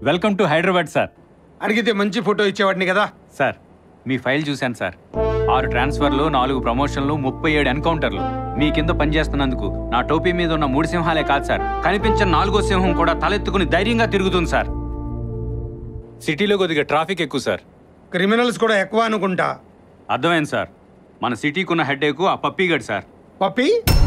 Welcome to Hyderabad sir అడిగితే మంచి photo ఇచ్చేవాడిని కదా సార్ మీ ఫైల్ చూశాను సార్ ఆరు ట్రాన్స్ఫర్లు నాలుగు ప్రమోషన్లు ముప్పై ఏడు ఎన్కౌంటర్లు మీ కింద పనిచేస్తున్నందుకు నా టోపీ మీద ఉన్న మూడు సింహాలే కాదు సార్ కనిపించిన నాలుగో సింహం కూడా తలెత్తుకుని ధైర్యంగా తిరుగుతుంది సార్ సిటీలో కొద్దిగా ట్రాఫిక్ ఎక్కువ సార్ క్రిమినల్స్ కూడా ఎక్కువ అనుకుంటా అర్థమైంది సార్ మన సిటీకి ఉన్న హెడ్ ఆ పప్పీగడ్ సార్ పప్పి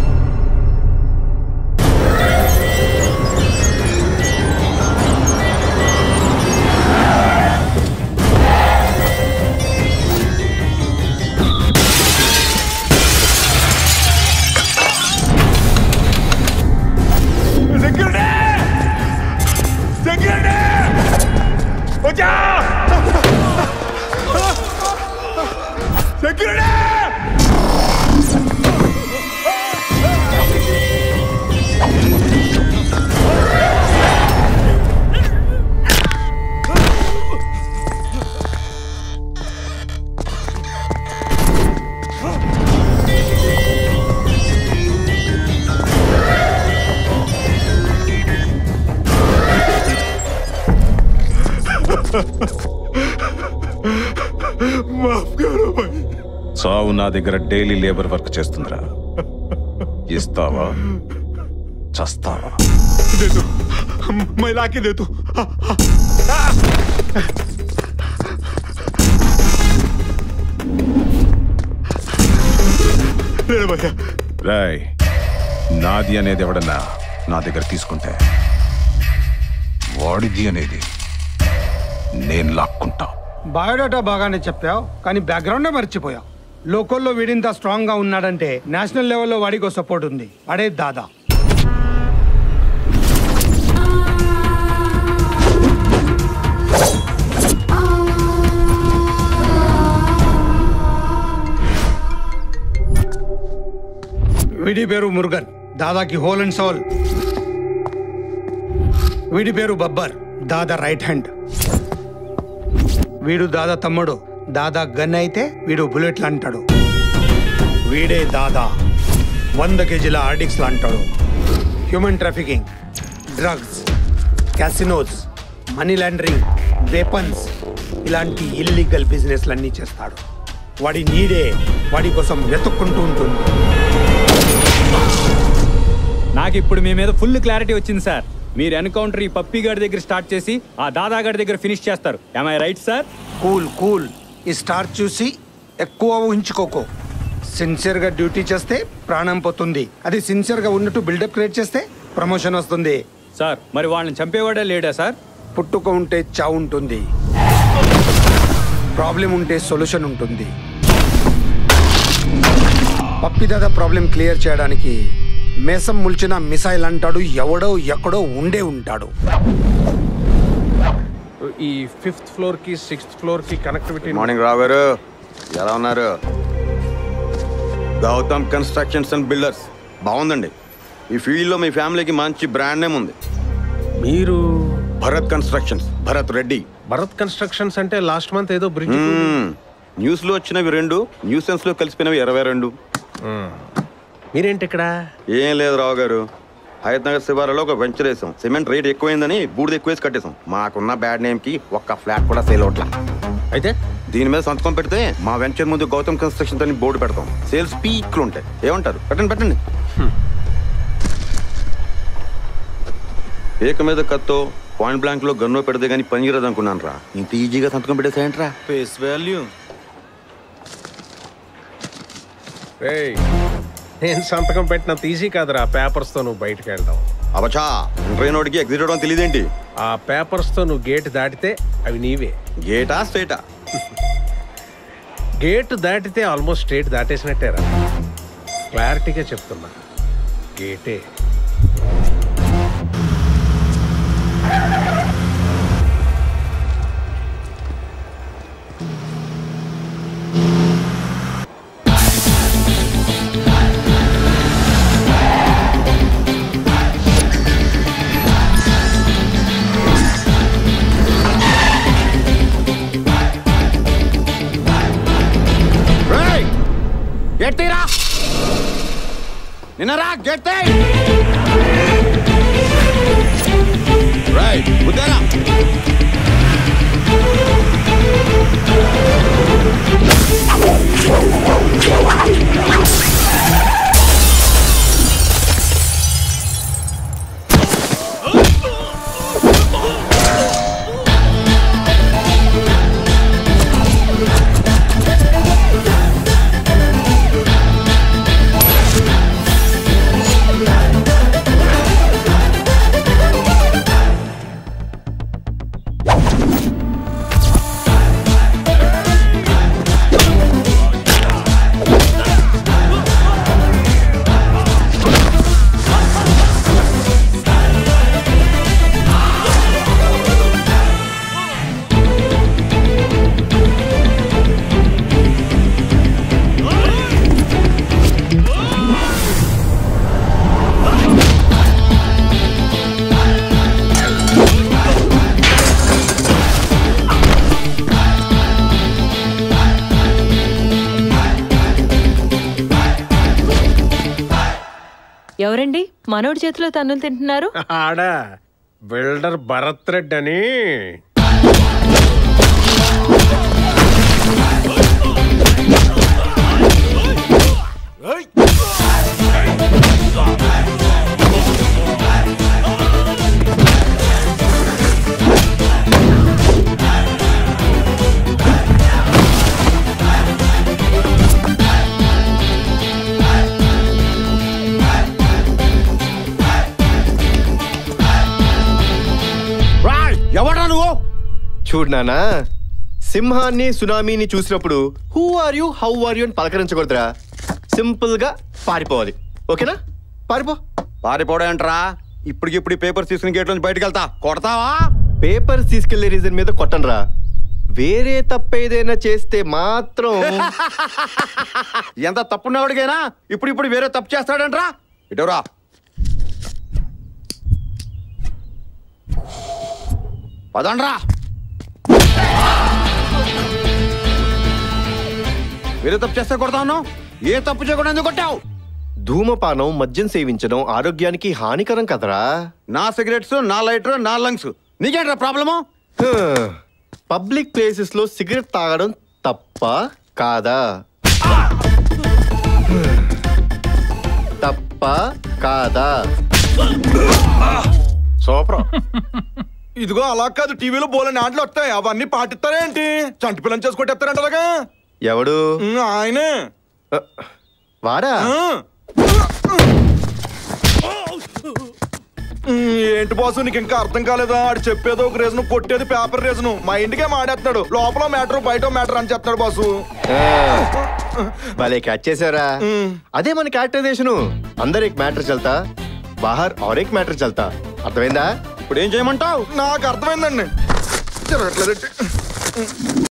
సావు నా దగ్గర డైలీ లేబర్ వర్క్ చేస్తుందిరా ఇస్తావా చస్తావా मैं ला के दे तू భయ్యా రాయ్ నాది అనేది ఎవడన్నా నా దగ్గర తీసుకుంటే వాడిది అనేది నేను లాక్కుంటా బయోడాటా బాగానే చెప్పావు కానీ బ్యాక్గ్రౌండే మర్చిపోయావు లోకల్లో వీడింత స్ట్రాంగ్ గా ఉన్నాడంటే నేషనల్ లెవెల్లో వాడికో సపోర్ట్ ఉంది అడే దాదా వీడి పేరు మురుగన్ దాదాకి హోల్ అండ్ సోల్ వీడి పేరు బబ్బర్ దాదా రైట్ హ్యాండ్ వీడు దాదా తమ్ముడు దాదా గన్ అయితే వీడు బుల్లెట్లు అంటాడు వీడే దాదా వంద కేజీల ఆర్డిక్స్లు అంటాడు human trafficking drugs casinos money laundering weapons ఇలాంటి ఇల్లీగల్ బిజినెస్లన్నీ చేస్తాడు వాడి నీడే వాడి కోసం వెతుక్కుంటూ ఉంటుంది నాకు ఇప్పుడు మీ మీద ఫుల్ క్లారిటీ వచ్చింది సార్ మీరు ఎన్కౌంటర్ ఈ పప్పీ గారి దగ్గర స్టార్ట్ చేసి ఆ దాదా గారి దగ్గర ఫినిష్ చేస్తారు I right sir cool cool ఈ స్టార్ చూసి ఎక్కువ ఊహించుకోకు సిన్సియర్గా డ్యూటీ చేస్తే ప్రాణం పోతుంది అది సిన్సియర్గా ఉన్నట్టు బిల్డప్ క్రియేట్ చేస్తే ప్రమోషన్ వస్తుంది సార్ మరి వాళ్ళని చంపేవాడే లేడా సార్ పుట్టుక ఉంటే చావు ఉంటుంది ప్రాబ్లం ఉంటే సొల్యూషన్ ఉంటుంది పప్పిదాద ప్రాబ్లం క్లియర్ చేయడానికి మేసం ముల్చిన మిసైల్ అంటాడు ఎవడో ఎక్కడో ఉండే ఉంటాడు ఈ ఫిఫ్త్ ఫ్లోర్ కి సిక్స్త్ ఫ్లోర్ కి కనెక్టివిటీ మార్నింగ్ రావు గారు ఎలా ఉన్నారు గౌతమ్ కన్స్ట్రక్షన్స్ అండ్ బిల్డర్స్ బాగుందండి ఈ ఫీల్డ్లో మీ ఫ్యామిలీకి మంచి బ్రాండ్ నేమ్ ఉంది మీరు భరత్ కన్స్ట్రక్షన్స్ భరత్ రెడ్డి భరత్ కన్స్ట్రక్షన్స్ అంటే లాస్ట్ మంత్ ఏదో బ్రిడ్జ్ మ్మ్. న్యూస్లో వచ్చినవి రెండు న్యూసెన్స్లో కలిసిపోయినవి ఇరవై రెండు మీరేంటి ఇక్కడ ఏం లేదు రావు గారు హయత్ నగర్ శివారులో ఒక వెంచర్ వేసాం సిమెంట్ రేట్ ఎక్కువైందని బూడిద ఎక్కువేసి కట్టేసాం మాకున్న బ్యాడ్ నేమ్కి ఒక్క ఫ్లాట్ కూడా సేల్ అవట్లా అయితే దీని మీద సంతకం పెడితే మా వెంచర్ ముందు గౌతమ్ కన్స్ట్రక్షన్ అని బోర్డు పెడతాం సేల్స్ పీక్లు ఉంటాయి ఏమంటారు పెట్టండి పెట్టండి ఏక మీద కత్తో పాయింట్ బ్లాంక్ లో గన్నో పెడితే గానీ పని చేయదు అనుకున్నాను రా ఇంత ఈజీగా సంతకం పెట్టేసాయంట్రా ఫేస్ వాల్యూ ఏయ్, నేను సంతకం పెట్టినంత ఈజీ కాదురా పేపర్స్ తో నువ్వు బయటకు వెళ్దాం అవచా ట్రైన్ వాడికి ఎగ్జిట్ అవడం తెలియదేంటి ఆ పేపర్స్ తో నువ్వు గేట్ దాటితే అవి నీవే గేటా స్ట్రైటా గేట్ దాటితే ఆల్మోస్ట్ స్ట్రేట్ దాటేసినట్టేరా క్లారిటీగా చెప్తున్నా గేటే గేట్ తీరా నిన్నరా గేట్ తీ రైట్ బుద్ధారా మనోడి చేతిలో తన్నులు తింటున్నారు ఆడ బిల్డర్ భరత్ రెడ్డి అని ఎవడా నువ్వు చూడు నానా సింహాన్ని సునామీని చూసినప్పుడు who are you how are you అని పలకరించకూడదురా సింపుల్ గా పారిపోవాలి ఓకేనా పారిపో పారిపోవడంట్రా ఇప్పటికిప్పుడు ఈ పేపర్స్ తీసుకుని గేట్ నుంచి బయటకు వెళ్తా కొడతావా పేపర్స్ తీసుకెళ్లే రీజన్ మీద కొట్టనరా వేరే తప్పేదైనా చేస్తే మాత్రం ఎంత తప్పున్నవాడికైనా ఇప్పుడు ఇప్పుడు వేరే తప్పు చేస్తాడంట్రా ఇటవరా పదండ్రా వేరే తప్పు చేస్తే కొడతా ఉన్నావు ఏ తప్పు చేయకుండా ఎందుకు కొట్టావు ధూమపానం మద్యం సేవించడం ఆరోగ్యానికి హానికరం కదరా నా సిగరెట్స్ నా లైటర్ నా లంగ్స్ నీకేంట్రా ప్రాబ్లము పబ్లిక్ ప్లేసెస్ లో సిగరెట్ తాగడం తప్ప కాదా తప్ప కాదా సూపర్ ఇదిగో అలా కాదు టీవీలో బోలని ఆటలు వస్తాయి అవన్నీ పాటిస్తారేంటి చంటి పిల్లని చేసుకొట్టేస్తారంట అలాగా ఎవడు ఉమ్, ఆయనే ఆ, వాడా ఆ. ఉమ్, ఏంటి బాసు నీకు ఇంకా అర్థం కాలేదా ఆడు చెప్పేది ఒక రీజన్ కొట్టేది పేపర్ రీజన్ మా ఇంటికే మాడేస్తున్నాడు లోపల మ్యాటర్ బయట మ్యాటర్ అని చెప్తాడు బాసు ఆ, భలే క్యాచ్ చేసారా ఉమ్. అదే మన క్యారెక్టరైజేషన్ అందరు एक मैटर चलता बाहर और एक मैटर चलता అర్థమైందా ఇప్పుడు ఏం చేయమంటావు నాకు అర్థమైందండి జరగట్లేదండి